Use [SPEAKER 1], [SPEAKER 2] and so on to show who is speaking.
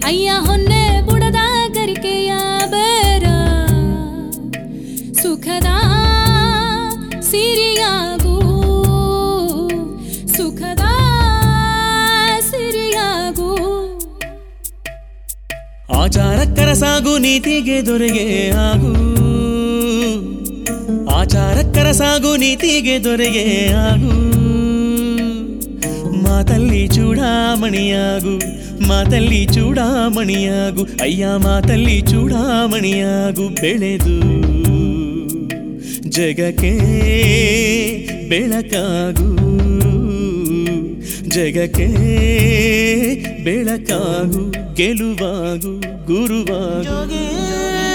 [SPEAKER 1] ಅಯ್ಯ ಹೊನ್ನೆ ಬುಡದ ಗರಿಕೆಯ ಬೇರ ಸುಖದ ಸಿರಿಯಾಗು ಸುಖದ ಸಿರಿಯಾಗು
[SPEAKER 2] ಆಚಾರಕ್ಕರ ಸಾಗು ನೀತಿಗೆ ದೊರೆಗೆ ಆಗು ಆಚಾರಕ್ಕರ ಸಾಗು ನೀತಿಗೆ ದೊರೆಗೆ ಆಗು ಮಾತಲ್ಲಿ ಚೂಡಾಮಣಿಯಾಗು ಮಾತಲ್ಲಿ ಚೂಡಾಮಣಿಯಾಗು ಅಯ್ಯ ಮಾತಲ್ಲಿ ಚೂಡಾಮಣಿಯಾಗು ಬೆಳೆದು ಜಗಕ್ಕೆ ಬೆಳಕಾಗು ಜಗಕ್ಕೆ ಬೆಳಕಾಗು ಗೆಲುವಾಗು ಗುರುವಾಗು